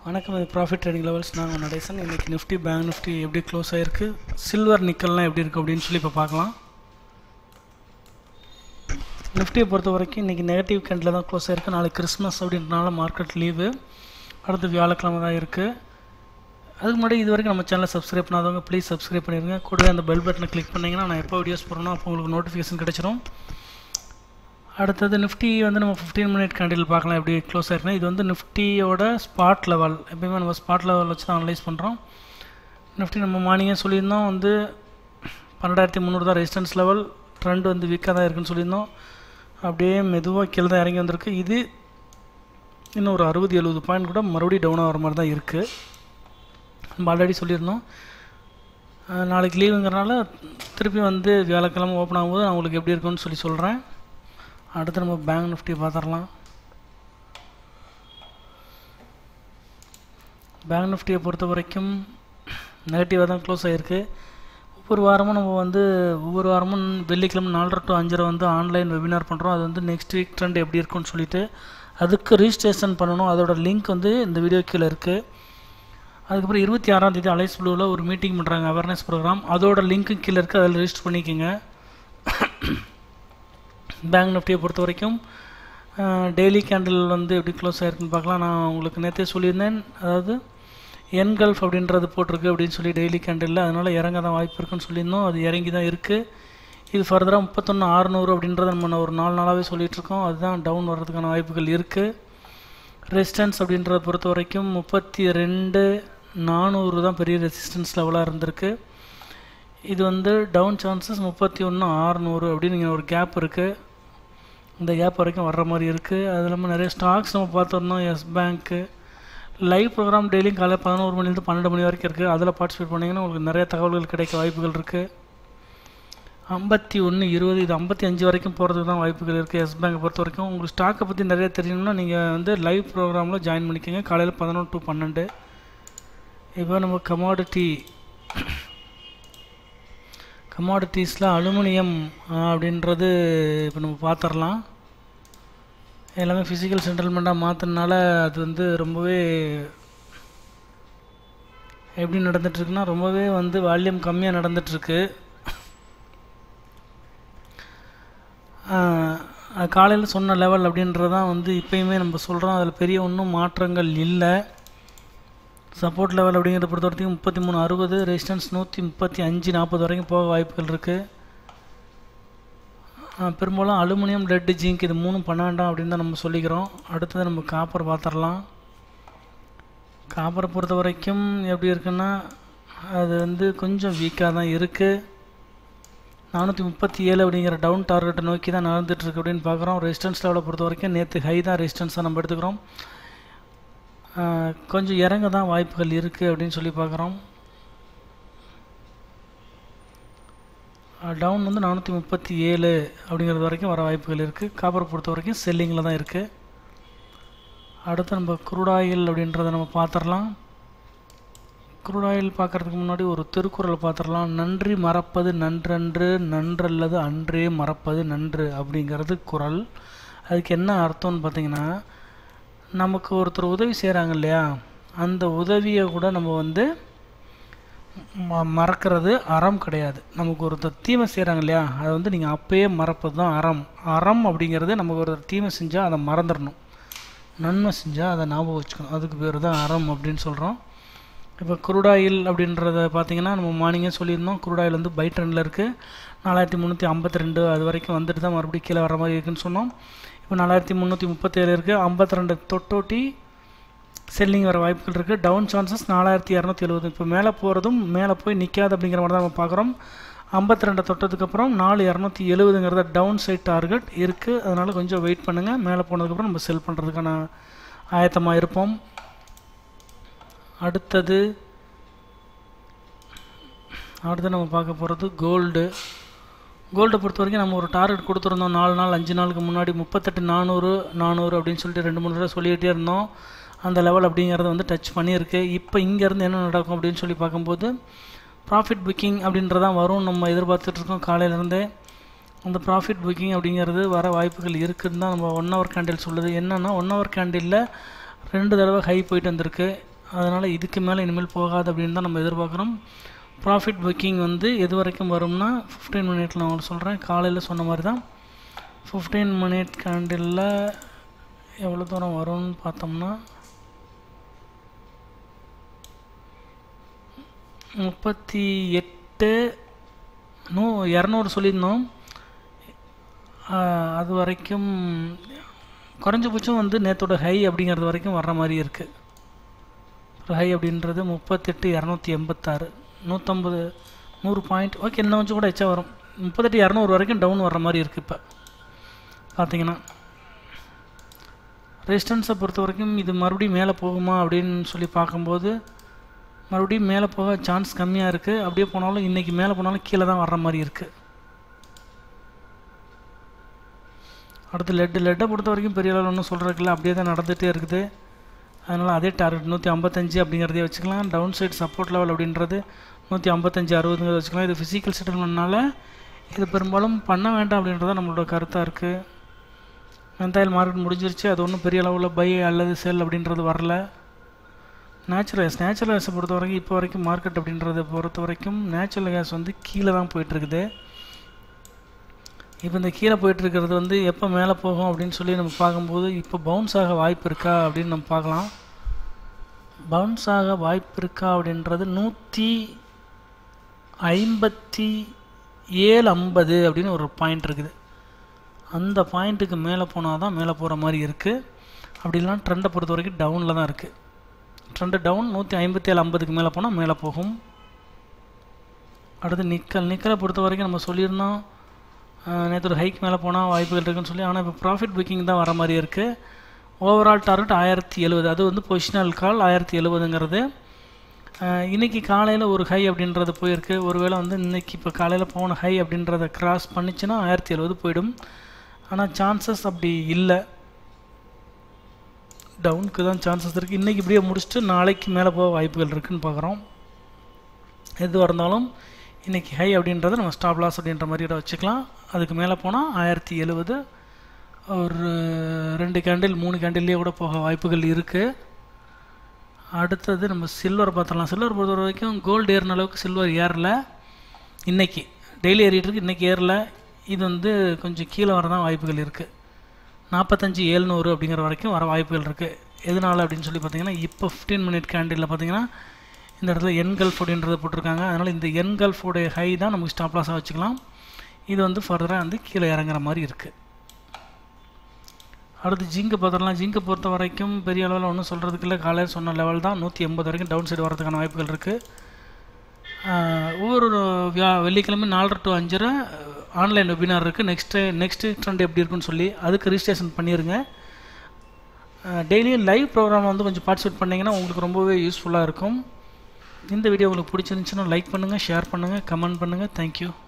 வணக்கம் இது profit trading levels நாங்கள் நடேசன் இன்றைக்கி நிஃப்டி பேங்க் நிஃப்டி எப்படி க்ளோஸ் ஆகிருக்கு சில்வர் நிக்கல்லாம் எப்படி இருக்குது அப்படின்னு சொல்லி இப்போ பார்க்கலாம் நிஃப்டியை பொறுத்த வரைக்கும் இன்றைக்கி நெகட்டிவ் கேண்டில் தான் க்ளோஸ் ஆகிருக்கு நாளைக்கு கிறிஸ்மஸ் அப்படின்றனால மார்க்கெட் லீவு அடுத்து வியாழக்கிழமை தான் இருக்குது அதுக்கு முன்னாடி இது வரைக்கும் நம்ம சேனலை சப்ஸ்கிரைப் பண்ணாதவங்க ப்ளீஸ் சப்ஸ்கிரைப் பண்ணிடுங்க கூடவே அந்த பெல் பட்டனை கிளிக் பண்ணிங்கன்னா நான் எப்போ வீடியோஸ் போடுறேனோ அப்போ உங்களுக்கு நோட்டிஃபிகேஷன் கிடச்சிரும் அடுத்தது நிஃப்டி வந்து நம்ம ஃபிஃப்டீன் மினிட் கேண்டில் பார்க்கலாம் எப்படி க்ளோஸ் ஆயிருக்குன்னா இது வந்து நிஃப்டியோட ஸ்பாட் லெவல் எப்பயுமே நம்ம ஸ்பாட் லெவல் வச்சு தான் அனலைஸ் பண்ணுறோம் நிஃப்டி நம்ம மார்னிங்கே சொல்லியிருந்தோம் வந்து பன்னெண்டாயிரத்தி முந்நூறு தான் ரெசிஸ்டன்ஸ் லெவல் ட்ரெண்ட் வந்து வீக்காக தான் இருக்குன்னு சொல்லியிருந்தோம் அப்படியே மெதுவாக கீழே தான் இறங்கி வந்திருக்கு இது இன்னும் ஒரு அறுபது எழுபது பாயிண்ட் கூட மறுபடியும் டவுன் ஆகிற மாதிரி தான் இருக்குது நம்ம ஆல்ரெடி சொல்லியிருந்தோம் அஹ் நாளைக்கு லீவுங்கிறனால திருப்பி வந்து வியாழக்கிழமை ஓப்பன் ஆகும்போது நான் உங்களுக்கு எப்படி இருக்குன்னு சொல்லி சொல்கிறேன் அடுத்து நம்ம பேங்க் நிஃப்டி பார்த்துடலாம் பேங்க் நிஃப்டியை பொறுத்த வரைக்கும் நெகட்டிவாக தான் க்ளோஸ் ஆகிருக்கு ஒவ்வொரு வாரமும் நம்ம வந்து ஒவ்வொரு வாரமும் வெள்ளிக்கிழமை நாலரை டு அஞ்சரை வந்து ஆன்லைன் வெபினார் பண்ணுறோம் அது வந்து நெக்ஸ்ட் வீக் ட்ரெண்ட் எப்படி இருக்குன்னு சொல்லிட்டு அதுக்கு ரிஜிஸ்ட்ரேஷன் பண்ணணும் அதோட லிங்க் வந்து இந்த வீடியோ கீழே இருக்குது அதுக்கப்புறம் இருபத்தி ஆறாம் தேதி அலைஸ் ப்ளூவில் ஒரு மீட்டிங் பண்ணுறாங்க அவேர்னஸ் ப்ரோக்ராம் அதோட லிங்க்கு கீழே இருக்குது அதில் ரிஜிஸ்டர் பண்ணிக்கோங்க பேங்க் நிஃப்டியை பொறுத்த வரைக்கும் டெய்லி கேண்டில் வந்து எப்படி க்ளோஸ் ஆகிருக்குன்னு பார்க்கலாம் நான் உங்களுக்கு நேற்றே சொல்லியிருந்தேன் அதாவது என்கல்ஃப் அப்படின்றது போட்டிருக்கு அப்படின்னு சொல்லி டெய்லி கேண்டில் அதனால் இறங்க தான் வாய்ப்பு இருக்குன்னு சொல்லியிருந்தோம் அது இறங்கி தான் இருக்குது இது ஃபர்தராக முப்பத்தொன்று ஆறுநூறு அப்படின்றத நம்ம ஒரு நாலு நாளாகவே சொல்லிகிட்ருக்கோம் அதுதான் டவுன் வர்றதுக்கான வாய்ப்புகள் இருக்குது ரெசிஸ்டன்ஸ் அப்படின்றத பொறுத்த வரைக்கும் முப்பத்தி ரெண்டு நானூறு தான் பெரிய ரெசிஸ்டன்ஸ் லெவலாக இருந்திருக்கு இது வந்து டவுன் சான்சஸ் முப்பத்தி ஒன்று ஆறுநூறு அப்படின்னு இங்கே ஒரு கேப் இருக்குது இந்த கேப் வரைக்கும் வர்ற மாதிரி இருக்குது அது இல்லாமல் நிறைய ஸ்டாக்ஸ் நம்ம பார்த்துருந்தோம் எஸ் பேங்க்கு லைவ் ப்ரோக்ராம் டெய்லியும் காலையில் பதினோரு மணிலேருந்து பன்னெண்டு மணி வரைக்கும் இருக்குது அதில் பார்ட்டிசிபேட் பண்ணிங்கன்னா உங்களுக்கு நிறைய தகவல்கள் கிடைக்க வாய்ப்புகள் இருக்குது ஐம்பத்தி ஒன்று இருபது இது ஐம்பத்தி அஞ்சு வரைக்கும் போகிறதுக்கு தான் வாய்ப்புகள் இருக்குது எஸ் பேங்கை பொறுத்த வரைக்கும் உங்களுக்கு ஸ்டாக்கை பற்றி நிறைய தெரியணும்னா நீங்கள் வந்து லைவ் ப்ரோக்ராமில் ஜாயின் பண்ணிக்கோங்க காலையில் பதினொன்று டு பன்னெண்டு இப்போ நம்ம கமாடிட்டி கமாடிட்டிஸில் அலுமினியம் அப்படின்றது இப்போ நம்ம பார்த்துடலாம் எல்லாமே ஃபிசிக்கல் செட்டில்மெண்ட்டாக மாற்றினால அது வந்து ரொம்பவே எப்படி நடந்துகிட்ருக்குன்னா ரொம்பவே வந்து வால்யூம் கம்மியாக நடந்துகிட்ருக்கு காலையில் சொன்ன லெவல் அப்படின்றதான் வந்து இப்போயுமே நம்ம சொல்கிறோம் அதில் பெரிய ஒன்றும் மாற்றங்கள் இல்லை சப்போர்ட் லெவல் அப்படிங்கிறத பொறுத்த வரைக்கும் முப்பத்தி மூணு அறுபது ரெசிஸ்டன்ஸ் நூற்றி முப்பத்தி அஞ்சு நாற்பது வரைக்கும் போக வாய்ப்புகள் இருக்குது பெரும்பாலும் அலுமினியம் லெட்டு ஜிங்க் இது மூணும் பண்ண வேண்டாம் அப்படின்னு தான் நம்ம சொல்லிக்கிறோம் அடுத்தது நம்ம காப்பர் பார்த்துடலாம் காப்பரை பொறுத்த வரைக்கும் எப்படி இருக்குன்னா அது வந்து கொஞ்சம் வீக்காக தான் இருக்குது நானூற்றி முப்பத்தி ஏழு அப்படிங்கிற டவுன் டார்கெட்டை நோக்கி தான் நடந்துகிட்ருக்கு அப்படின்னு பார்க்குறோம் ரெசிஸ்டன்ஸ் லெவலை பொறுத்த வரைக்கும் நேற்று ஹை தான் ரெசிஸ்டன்ஸாக நம்ம எடுத்துக்கிறோம் கொஞ்சம் இறங்க தான் வாய்ப்புகள் இருக்குது அப்படின்னு சொல்லி பார்க்குறோம் டவுன் வந்து நானூற்றி முப்பத்தி ஏழு அப்படிங்கிறது வரைக்கும் வர வாய்ப்புகள் இருக்குது காப்பரை பொறுத்த வரைக்கும் செல்லிங்கில் தான் இருக்குது அடுத்து நம்ம குரூடாயில் அப்படின்றத நம்ம பார்த்துடலாம் குரூடாயில் பார்க்குறதுக்கு முன்னாடி ஒரு திருக்குறளை பார்த்துடலாம் நன்றி மறப்பது நன்றன்று நன்றல்லது அன்றே மறப்பது நன்று அப்படிங்கிறது குரல் அதுக்கு என்ன அர்த்தம்னு பார்த்தீங்கன்னா நமக்கு ஒருத்தர் உதவி செய்கிறாங்க இல்லையா அந்த உதவியை கூட நம்ம வந்து ம மறக்கிறது அறம் கிடையாது நமக்கு ஒருத்தர் தீமை செய்கிறாங்க இல்லையா அதை வந்து நீங்கள் அப்பயே மறப்பது தான் அறம் அறம் அப்படிங்கிறது நமக்கு ஒருத்தர் தீமை செஞ்சால் அதை மறந்துடணும் நன்மை செஞ்சால் அதை ஞாபகம் வச்சுக்கணும் அதுக்கு பேர் தான் அறம் அப்படின்னு சொல்கிறோம் இப்போ குருடாயில் அப்படின்றத பார்த்தீங்கன்னா நம்ம மார்னிங்கே சொல்லியிருந்தோம் குருடாயில் வந்து பை ட்ரெண்டில் இருக்குது நாலாயிரத்தி முந்நூற்றி ஐம்பத்தி ரெண்டு அது வரைக்கும் வந்துட்டு தான் மறுபடியும் கீழே வர மாதிரி இருக்குன்னு சொன்னோம் இப்போ நாலாயிரத்தி முந்நூற்றி முப்பத்தேழு இருக்குது ஐம்பத்தி ரெண்டு தொட்டோட்டி செல்லிங் வர வாய்ப்புகள் இருக்குது டவுன் சான்சஸ் நாலாயிரத்தி இரநூத்தி எழுபது இப்போ மேலே போகிறதும் மேலே போய் நிற்காது அப்படிங்கிற மாதிரி தான் நம்ம பார்க்குறோம் ஐம்பத்தி ரெண்டு தொட்டதுக்கப்புறம் நாலு இரநூத்தி எழுபதுங்கிறத டவுன் சைட் டார்கெட் இருக்குது அதனால் கொஞ்சம் வெயிட் பண்ணுங்கள் மேலே போனதுக்கப்புறம் நம்ம செல் பண்ணுறதுக்கான ஆயத்தமாக இருப்போம் அடுத்தது அடுத்து நம்ம பார்க்க போகிறது கோல்டு கோல்டை பொறுத்த வரைக்கும் நம்ம ஒரு டார்கெட் கொடுத்துருந்தோம் நாலு நாள் அஞ்சு நாளுக்கு முன்னாடி முப்பத்தெட்டு நானூறு நானூறு அப்படின்னு சொல்லிட்டு ரெண்டு மூணு தடவை சொல்லிகிட்டே இருந்தோம் அந்த லெவல் அப்படிங்கிறத வந்து டச் பண்ணியிருக்கு இப்போ இங்கேருந்து என்ன நடக்கும் அப்படின்னு சொல்லி பார்க்கும்போது ப்ராஃபிட் புக்கிங் அப்படின்றதான் வரும் நம்ம எதிர்பார்த்துட்ருக்கோம் காலையிலேருந்தே அந்த ப்ராஃபிட் புக்கிங் அப்படிங்கிறது வர வாய்ப்புகள் இருக்குதுன்னு தான் நம்ம ஒன் ஹவர் கேண்டில் சொல்லுது என்னென்னா ஒன் ஹவர் கேண்டிலில் ரெண்டு தடவை ஹை போயிட்டு வந்திருக்கு அதனால் இதுக்கு மேலே இனிமேல் போகாது அப்படின்னு தான் நம்ம எதிர்பார்க்குறோம் ப்ராஃபிட் புக்கிங் வந்து எது வரைக்கும் வரும்னா ஃபிஃப்டீன் மினிட்ல நான் உங்களுக்கு சொல்கிறேன் காலையில் சொன்ன மாதிரி தான் ஃபிஃப்டீன் மினிட் கேண்டிலில் எவ்வளோ தூரம் வரும்னு பார்த்தோம்னா முப்பத்தி எட்டு நூ இரநூறு சொல்லியிருந்தோம் ஆஹ், அது வரைக்கும் குறைஞ்சபட்சம் வந்து நேற்றோட ஹை அப்படிங்கிறது வரைக்கும் வர்ற மாதிரி இருக்குது ஹை அப்படின்றது முப்பத்தெட்டு இரநூத்தி எண்பத்தாறு நூற்றம்பது நூறு பாயிண்ட் ஓகே இன்னும் கொஞ்சம் கூட எச்சா வரும் முப்பத்தெட்டு இரநூறு வரைக்கும் டவுன் வர்ற மாதிரி இருக்குது இப்போ பார்த்தீங்கன்னா ரெசிஸ்டன்ஸை பொறுத்த வரைக்கும் இது மறுபடியும் மேலே போகுமா அப்படின்னு சொல்லி பார்க்கும்போது மறுபடியும் மேலே போக சான்ஸ் கம்மியாக இருக்குது அப்படியே போனாலும் இன்றைக்கி மேலே போனாலும் கீழே தான் வர்ற மாதிரி இருக்குது அடுத்து லெட்டு லெட்டை பொறுத்த வரைக்கும் பெரிய அளவில் ஒன்றும் சொல்கிறதுக்குல அப்படியே தான் நடந்துகிட்டே இருக்குது அதனால் அதே டார்கெட் நூற்றி ஐம்பத்தஞ்சு அப்படிங்கிறதே வச்சுக்கலாம் டவுன் சைட் சப்போர்ட் லெவல் அப்படின்றது நூற்றி ஐம்பத்தஞ்சு அறுபதுங்கிறத வச்சுக்கலாம் இது ஃபிசிக்கல் செட்டில்மெண்ட்னால இது பெரும்பாலும் பண்ண வேண்டாம் அப்படின்றத நம்மளோட கருத்தாக இருக்குது வெந்தாயில் மார்க்கெட் முடிஞ்சிருச்சு அது ஒன்றும் பெரிய அளவில் பை அல்லது செல் அப்படின்றது வரல நேச்சுரல் கேஸ் நேச்சுரல் கேஸை பொறுத்த வரைக்கும் இப்போ வரைக்கும் மார்க்கெட் அப்படின்றத பொறுத்த வரைக்கும் நேச்சுரல் கேஸ் வந்து கீழே தான் போயிட்டுருக்குது இப்போ இந்த கீழே போயிட்டுருக்கிறது வந்து எப்போ மேலே போகும் அப்படின்னு சொல்லி நம்ம பார்க்கும்போது இப்போ பவுன்ஸ் ஆக வாய்ப்பு இருக்கா அப்படின்னு நம்ம பார்க்கலாம் பவுன்ஸ் ஆக வாய்ப்பு இருக்கா அப்படின்றது நூற்றி ஐம்பத்தி ஏழு ஐம்பது அப்படின்னு ஒரு பாயிண்ட் இருக்குது அந்த பாயிண்ட்டுக்கு மேலே போனால் தான் மேலே போகிற மாதிரி இருக்குது அப்படி இல்லைனா ட்ரெண்டை பொறுத்த வரைக்கும் டவுனில் தான் இருக்குது ட்ரெண்டு டவுன் நூற்றி ஐம்பத்தி ஏழு ஐம்பதுக்கு மேலே போனால் மேலே போகும் அடுத்து நிக்கல் நிக்கலை பொறுத்த வரைக்கும் நம்ம சொல்லியிருந்தோம் நேற்று ஒரு ஹைக் மேலே போனால் வாய்ப்புகள் இருக்குன்னு சொல்லி ஆனால் இப்போ ப்ராஃபிட் புக்கிங் தான் வர மாதிரி இருக்குது ஓவரால் டார்கெட் ஆயிரத்தி எழுபது அது வந்து பொசிஷனல் கால் ஆயிரத்தி எழுபதுங்கிறது இன்றைக்கி காலையில் ஒரு ஹை அப்படின்றது போயிருக்கு ஒருவேளை வந்து இன்றைக்கி இப்போ காலையில் போன ஹை அப்படின்றத கிராஸ் பண்ணிச்சுன்னா ஆயிரத்தி எழுபது போயிடும் ஆனால் சான்சஸ் அப்படி இல்லை டவுனுக்கு தான் சான்சஸ் இருக்குது இன்றைக்கி இப்படியே முடிச்சுட்டு நாளைக்கு மேலே போக வாய்ப்புகள் இருக்குதுன்னு பார்க்குறோம் எதுவாக இருந்தாலும் இன்றைக்கி ஹை அப்படின்றத நம்ம ஸ்டாப் லாஸ் அப்படின்ற மாதிரி இதை வச்சுக்கலாம் அதுக்கு மேலே போனால் ஆயிரத்தி எழுபது ஒரு ரெண்டு கேண்டில் மூணு கேண்டில்லையே கூட போக வாய்ப்புகள் இருக்குது அடுத்தது நம்ம சில்வர் பார்த்துடலாம் சில்வர் பொறுத்த வரைக்கும் கோல்டு ஏறின அளவுக்கு சில்வர் ஏறல இன்றைக்கி டெய்லி ஏறிட்டு இருக்கு இன்றைக்கி ஏறல இது வந்து கொஞ்சம் கீழே வரதான் வாய்ப்புகள் இருக்குது நாற்பத்தஞ்சு ஏழ்நூறு அப்படிங்கிற வரைக்கும் வர வாய்ப்புகள் இருக்குது எதனால் அப்படின்னு சொல்லி பார்த்தீங்கன்னா இப்போ ஃபிஃப்டீன் மினிட் கேண்டிலில் பார்த்தீங்கன்னா இந்த இடத்துல என்கல்ஃப் அப்படின்றத போட்டிருக்காங்க அதனால் இந்த என்கல்ஃபோடைய ஹை தான் நமக்கு ஸ்டாப் லாஸாக வச்சுக்கலாம் இது வந்து ஃபர்தராக வந்து கீழே இறங்குற மாதிரி இருக்குது அடுத்து ஜிங்கை பார்த்துடலாம் ஜிங்கை பொறுத்த வரைக்கும் பெரிய அளவில் ஒன்றும் சொல்கிறதுக்கு இல்லை காலையில் சொன்ன லெவல் தான் நூற்றி எண்பது வரைக்கும் டவுன் சைடு வரதுக்கான வாய்ப்புகள் இருக்குது ஒவ்வொரு வியா வெள்ளிக்கிழமை நாலரை டு அஞ்சரை ஆன்லைன் வெபினார் இருக்குது நெக்ஸ்ட்டு நெக்ஸ்ட்டு ட்ரெண்ட் எப்படி இருக்குன்னு சொல்லி அதுக்கு ரிஜிஸ்ட்ரேஷன் பண்ணிடுங்க டெய்லியும் லைவ் ப்ரோக்ராம் வந்து கொஞ்சம் பார்ட்டிசிபேட் பண்ணிங்கன்னா உங்களுக்கு ரொம்பவே யூஸ்ஃபுல்லாக இருக்கும் இந்த வீடியோ உங்களுக்கு பிடிச்சிருந்துச்சுன்னா லைக் பண்ணுங்கள் ஷேர் பண்ணுங்கள் கமெண்ட் பண்ணுங்கள் தேங்க்யூ